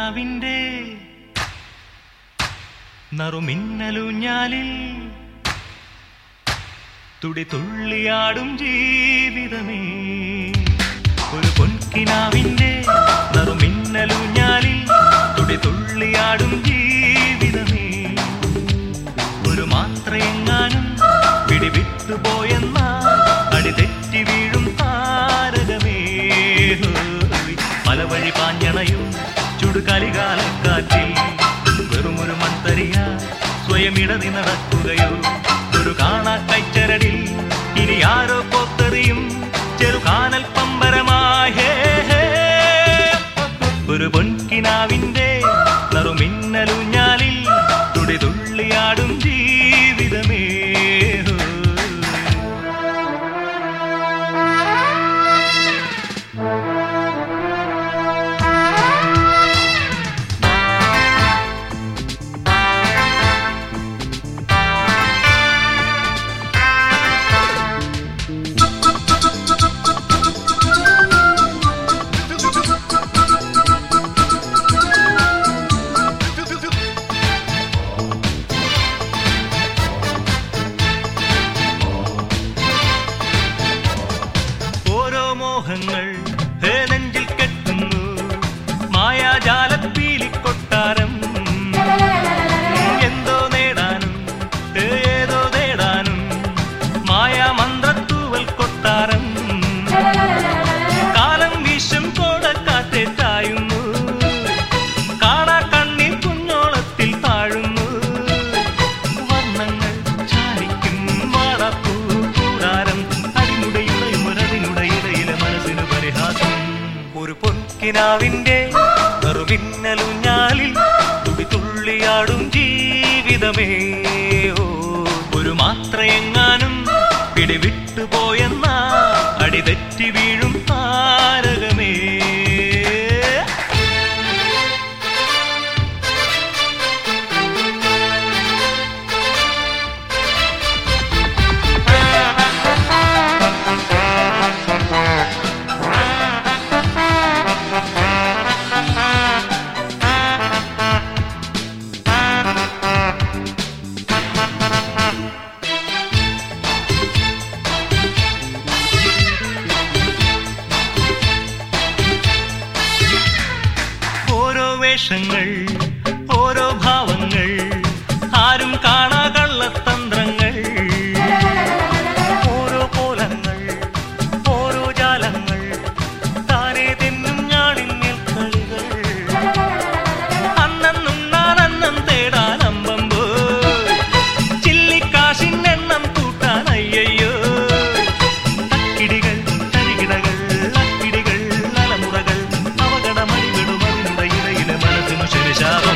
പൊൻകിനാവിൻ്റെ നറുമിന്നലൂഞ്ഞാലിൽ തുടി തുള്ളിയാടും ജീവിതമേ ഒരു പൊൻകിനാവിൻ്റെ നറുമിന്നലൂഞ്ഞാലിൽ തുടി തുള്ളിയാടും ജീവിതമേ ഒരു മാത്രയെങ്ങാനും പിടിവിട്ടുപോയെന്ന അടി തെറ്റി വീഴും താരകമേ ഹോയ്. മലവഴി പാഞ്ഞണയും ചുടുകലികാലക്കാറ്റിൽ വെറുമൊരു മൺതരിയ സ്വയം ഇടതി നടക്കുകയോ ഒരു കാണാ കൈച്ചരടിൽ ഇനി ആരോ കൊത്തെറിയും ചെറുകാനൽ പമ്പരമായേ ഒരു പൊൻകിനാവിന്റെ നറുമിന്നലുഞ്ഞാലിൽ തുടി തുള്ളിയാടും ജീവിതമേ ഓരോ മോഹങ്ങൾ ഹേ നെഞ്ചിൽ കെട്ടുന്നു മായാജാലപ്പീലി കൊട്ടാരം എന്തോ നേടാനും ഹേ ഏതോ നേടാനും മായാമന്ത്രത്തൂവൽ കൊട്ടാരം കാലം വീശും കോടക്കാറ്റെ ചായുന്നു കാണാ കണ്ണിൽ കുഞ്ഞോളത്തിൽ താഴുന്നു വർണ്ണങ്ങൾ ചാലിക്കും വാടാപ്പൂ കൂടാരം അടിമുടയുടയുമൊരതിനുടയിടയിലെ മനസ്സിന് പരിഹാസം ഒരു പൊൻകിനാവിന്റെ നറുമിന്നലുഞ്ഞാലിൽ തുടി തുള്ളിയാടും ജീവിതമേ ഓ ഒരു മാത്രയെങ്ങാനും പിടിവിട്ടുപോയെന്ന അടി തെറ്റി വീഴും താരകമേ ഓരോ വേഷങ്ങൾ ഓരോ ഭാവങ്ങൾ ആരും കാണാ കള്ളത്തന്ത്രങ്ങൾ ഓരോ കോലങ്ങൾ ഓരോ ജാലങ്ങൾ താനേ തെന്നും ഞാണിങ്ങിൽ കളികൾ അന്നെന്നും നാളെണ്ണം തേടാൻ അമ്പമ്പോ ചില്ലിക്കാശിനെണ്ണം കൂട്ടാൻ അയ്യയ്യോ തക്കിടികൾ തരികിടകൾ അക്കിടികൾ അലമുറകൾ അവകടമണികളും അതിനുടെ ഇടയിലെ മനസ്സിനു ശരിശാപം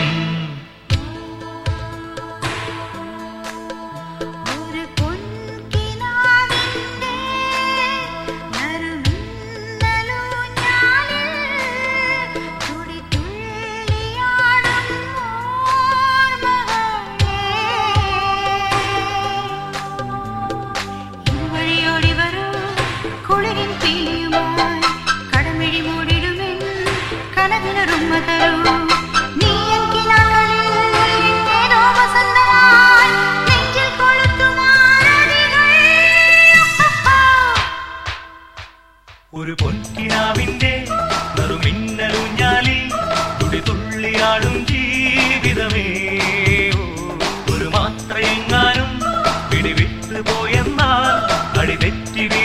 ഒരു പൊൻകിനാവിന്റെ നറുമിന്നലൂഞ്ഞാലിൽ തുടിതുള്ളിയാടും ഓർമ്മകളേ. ഇരുവഴിയോടി വരൂ കുളിരിൻ പീലിയുമായി കടമിഴി മൂടിടുമെൻ കനവിനൊരുമ്മ തരൂ നീ എൻ കിനാക്കളിൽ ഏതോ വസന്തമായി നെഞ്ചിൽ കൊളുത്തുമാരതികൾ ഒരു പൊൻകിനാവിന്റെ നറുമിന്നലുഞ്ഞാലിൽ തുടി തുള്ളിയാടും ജീവിതമേ ഓ, ഒരു മാത്രയെങ്ങാനും പിടിവിട്ടു പോയെന്നാൽ അടി തെറ്റി വീഴും